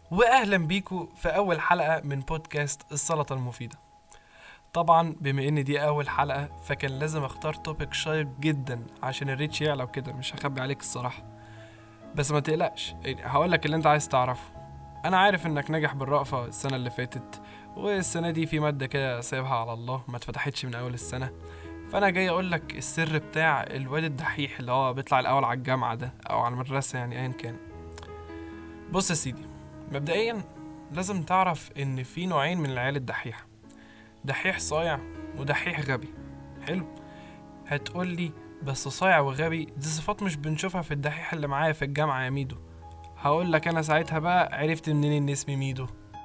واهلا بيكم في اول حلقه من بودكاست السلطه المفيده طبعا بما ان دي اول حلقه فكان لازم اختار توبيك شيق جدا عشان الريتش يعلى وكده مش هخبي عليك الصراحه بس ما تقلقش هقول لك اللي انت عايز تعرفه انا عارف انك ناجح بالرأفة السنه اللي فاتت والسنه دي في ماده كده سايبها على الله ما اتفتحتش من اول السنه فانا جاي اقول لك السر بتاع الواد الدحيح اللي هو بيطلع الاول على الجامعه ده او على المدرسه يعني ايا كان بص يا سيدي مبدئيا لازم تعرف ان في نوعين من العيال الدحيحه دحيح صايع ودحيح غبي حلو هتقول لي بس صايع وغبي دي صفات مش بنشوفها في الدحيح اللي معايا في الجامعه يا ميدو هقول لك انا ساعتها بقى عرفت منين ان اسمي ميدو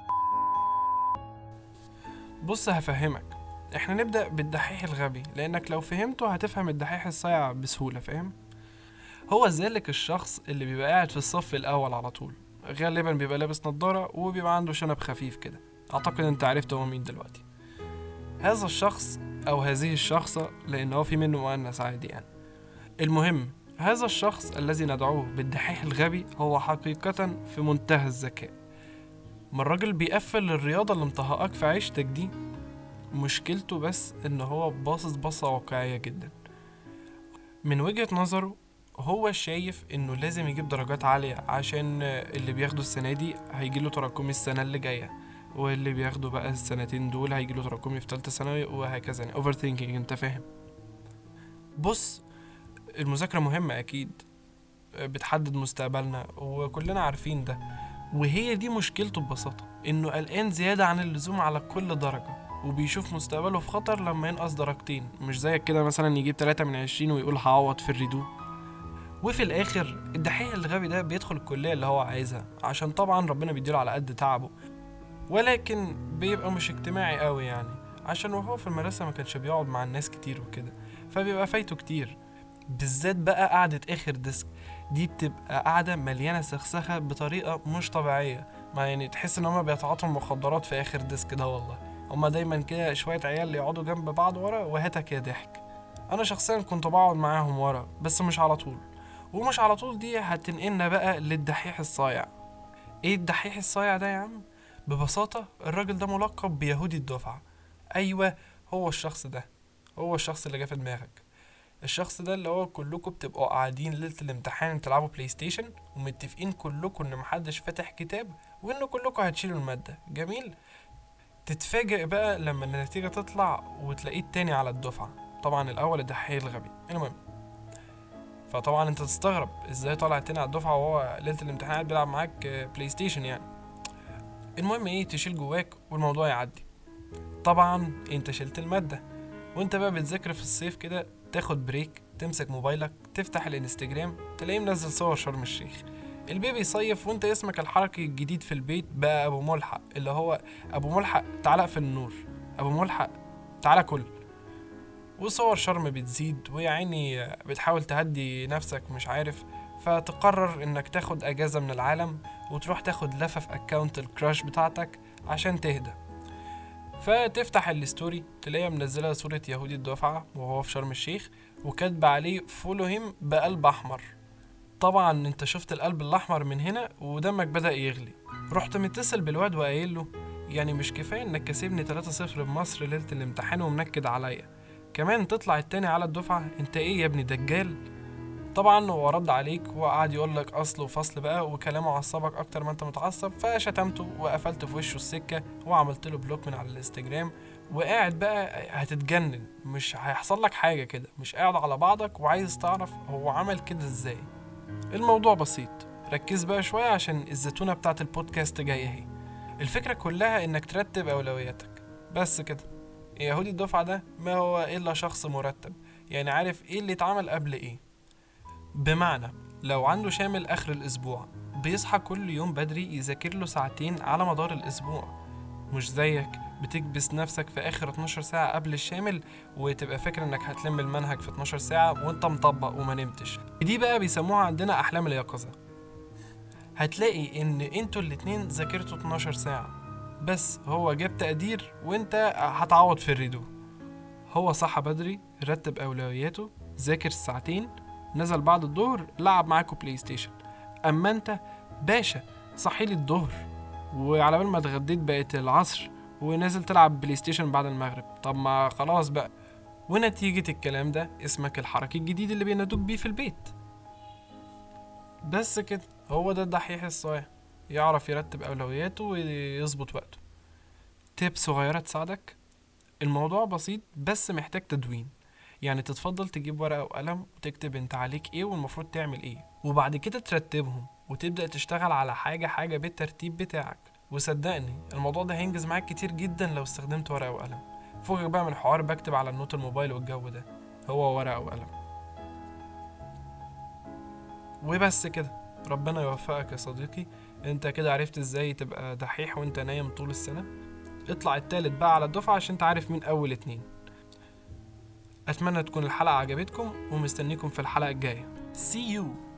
بص هفهمك احنا نبدا بالدحيح الغبي لانك لو فهمته هتفهم الدحيح الصايع بسهوله فاهم هو ذلك الشخص اللي بيبقى قاعد في الصف الاول على طول غالبا بيبقى لابس نظارة وبيبقى عنده شنب خفيف كده أعتقد أنت عرفت هو مين دلوقتي هذا الشخص أو هذه الشخصة لأن هو في منه مؤنث عادي يعني المهم هذا الشخص الذي ندعوه بالدحيح الغبي هو حقيقة في منتهى الذكاء ما الراجل بيقفل الرياضة اللي مطهقاك في عيشتك دي مشكلته بس ان هو باصص بصة واقعية جدا من وجهة نظره هو شايف انه لازم يجيب درجات عالية عشان اللي بياخده السنة دي هيجيله تراكمي السنة اللي جاية واللي بياخده بقى السنتين دول هيجيله تراكمي في تالتة ثانوي وهكذا يعني اوفر ثينكينج انت فاهم بص المذاكرة مهمة اكيد بتحدد مستقبلنا وكلنا عارفين ده وهي دي مشكلته ببساطة انه قلقان زيادة عن اللزوم على كل درجة وبيشوف مستقبله في خطر لما ينقص درجتين مش زيك كده مثلا يجيب 3 من 20 ويقول هعوض في الريدو وفي الاخر الدحيح الغبي ده بيدخل الكليه اللي هو عايزها عشان طبعا ربنا بيديله على قد تعبه ولكن بيبقى مش اجتماعي قوي يعني عشان وهو في المدرسه ما كانش بيقعد مع الناس كتير وكده فبيبقى فايته كتير بالذات بقى قعدة آخر ديسك دي بتبقى قاعدة مليانة سخسخة بطريقة مش طبيعية ما يعني تحس إن هما بيتعاطوا مخدرات في آخر ديسك ده والله هما دايما كده شوية عيال يقعدوا جنب بعض ورا وهاتك يا ضحك أنا شخصيا كنت بقعد معاهم ورا بس مش على طول ومش على طول دي هتنقلنا بقى للدحيح الصايع ايه الدحيح الصايع ده يا عم ببساطة الراجل ده ملقب بيهودي الدفعة ايوه هو الشخص ده هو الشخص اللي جه في دماغك الشخص ده اللي هو كلكم بتبقوا قاعدين ليلة الامتحان تلعبوا بلاي ستيشن ومتفقين كلكم ان محدش فاتح كتاب وان كلكم هتشيلوا المادة جميل تتفاجئ بقى لما النتيجة تطلع وتلاقيه التاني على الدفعة طبعا الاول الدحيح الغبي المهم فطبعا انت تستغرب ازاي طالع تاني على الدفعه وهو ليله الامتحان قاعد بيلعب معاك بلاي ستيشن يعني المهم ايه تشيل جواك والموضوع يعدي طبعا انت شلت الماده وانت بقى بتذاكر في الصيف كده تاخد بريك تمسك موبايلك تفتح الانستجرام تلاقيه منزل صور شرم الشيخ البيبي يصيف وانت اسمك الحركي الجديد في البيت بقى ابو ملحق اللي هو ابو ملحق تعالى في النور ابو ملحق تعالى كل وصور شرم بتزيد ويا عيني بتحاول تهدي نفسك مش عارف فتقرر انك تاخد اجازة من العالم وتروح تاخد لفة في اكاونت الكراش بتاعتك عشان تهدى فتفتح الستوري تلاقيها منزلة صورة يهودي الدفعة وهو في شرم الشيخ وكاتبة عليه فولو هيم بقلب احمر طبعا انت شفت القلب الاحمر من هنا ودمك بدأ يغلي رحت متصل بالواد وقايل له يعني مش كفاية انك كسبني 3-0 بمصر ليلة الامتحان ومنكد عليا كمان تطلع التاني على الدفعة انت ايه يا ابني دجال طبعا هو رد عليك وقعد يقول لك اصل وفصل بقى وكلامه عصبك اكتر ما انت متعصب فشتمته وقفلت في وشه السكة وعملت له بلوك من على الانستجرام وقاعد بقى هتتجنن مش هيحصل لك حاجة كده مش قاعد على بعضك وعايز تعرف هو عمل كده ازاي الموضوع بسيط ركز بقى شوية عشان الزتونة بتاعت البودكاست جاية اهي الفكرة كلها انك ترتب اولوياتك بس كده يهودي الدفعة ده ما هو إلا شخص مرتب يعني عارف إيه اللي اتعمل قبل إيه بمعنى لو عنده شامل آخر الأسبوع بيصحى كل يوم بدري يذاكر له ساعتين على مدار الأسبوع مش زيك بتكبس نفسك في آخر 12 ساعة قبل الشامل وتبقى فاكر إنك هتلم المنهج في 12 ساعة وإنت مطبق وما نمتش دي بقى بيسموها عندنا أحلام اليقظة هتلاقي إن انتوا الاتنين ذاكرتوا 12 ساعة بس هو جاب تقدير وانت هتعوض في الريدو هو صحى بدري رتب اولوياته ذاكر الساعتين نزل بعد الظهر لعب معاكوا بلاي ستيشن اما انت باشا صحي لي الظهر وعلى بال ما اتغديت بقت العصر ونازل تلعب بلاي ستيشن بعد المغرب طب ما خلاص بقى ونتيجة الكلام ده اسمك الحركي الجديد اللي بينادوك بيه في البيت بس كده هو ده الدحيح الصايع يعرف يرتب أولوياته ويظبط وقته تيب صغيرة تساعدك الموضوع بسيط بس محتاج تدوين يعني تتفضل تجيب ورقة وقلم وتكتب انت عليك ايه والمفروض تعمل ايه وبعد كده ترتبهم وتبدأ تشتغل على حاجة حاجة بالترتيب بتاعك وصدقني الموضوع ده هينجز معاك كتير جدا لو استخدمت ورقة وقلم فوقك بقى من الحوار بكتب على النوت الموبايل والجو ده هو ورقة وقلم وبس كده ربنا يوفقك يا صديقي انت كده عرفت ازاي تبقى دحيح وانت نايم طول السنة اطلع التالت بقى على الدفعة عشان تعرف مين اول اتنين اتمنى تكون الحلقة عجبتكم ومستنيكم في الحلقة الجاية See you